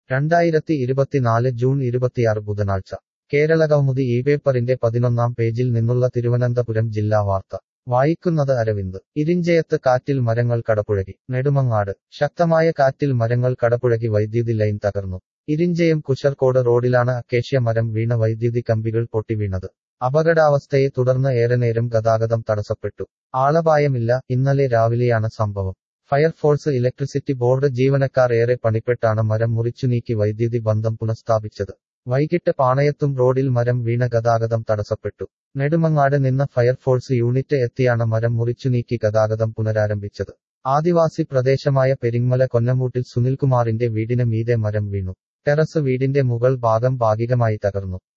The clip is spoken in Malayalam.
രണ്ടായിരത്തി ഇരുപത്തിനാല് ജൂൺ ഇരുപത്തിയാറ് ബുധനാഴ്ച കേരളകൗമുദി ഈ പേപ്പറിന്റെ പതിനൊന്നാം പേജിൽ നിന്നുള്ള തിരുവനന്തപുരം ജില്ലാ വാർത്ത വായിക്കുന്നത് അരവിന്ദ് ഇരിഞ്ചയത്ത് കാറ്റിൽ മരങ്ങൾ കടപുഴകി നെടുമങ്ങാട് ശക്തമായ കാറ്റിൽ മരങ്ങൾ കടപുഴകി വൈദ്യുതി ലൈൻ തകർന്നു ഇരിഞ്ചയം കുശർക്കോട് റോഡിലാണ് അക്കേഷ്യ മരം വീണ വൈദ്യുതി കമ്പികൾ പൊട്ടിവീണത് അപകടാവസ്ഥയെ തുടർന്ന് ഏറെ നേരം ഗതാഗതം തടസ്സപ്പെട്ടു ആളപായമില്ല ഇന്നലെ രാവിലെയാണ് സംഭവം ഫയർഫോഴ്സ് ഇലക്ട്രിസിറ്റി ബോർഡ് ജീവനക്കാർ ഏറെ പണിപ്പെട്ടാണ് മരം മുറിച്ചുനീക്കി വൈദ്യുതി ബന്ധം പുനഃസ്ഥാപിച്ചത് വൈകിട്ട് പാണയത്തും റോഡിൽ മരം വീണ ഗതാഗതം തടസ്സപ്പെട്ടു നെടുമങ്ങാട് നിന്ന് ഫയർഫോഴ്സ് യൂണിറ്റ് എത്തിയാണ് മരം മുറിച്ചുനീക്കി ഗതാഗതം പുനരാരംഭിച്ചത് ആദിവാസി പ്രദേശമായ പെരിങ്ങമല കൊന്നമൂട്ടിൽ സുനിൽകുമാറിന്റെ വീടിന് മീതെ മരം വീണു ടെറസ് വീടിന്റെ മുകൾ ഭാഗം ഭാഗികമായി തകർന്നു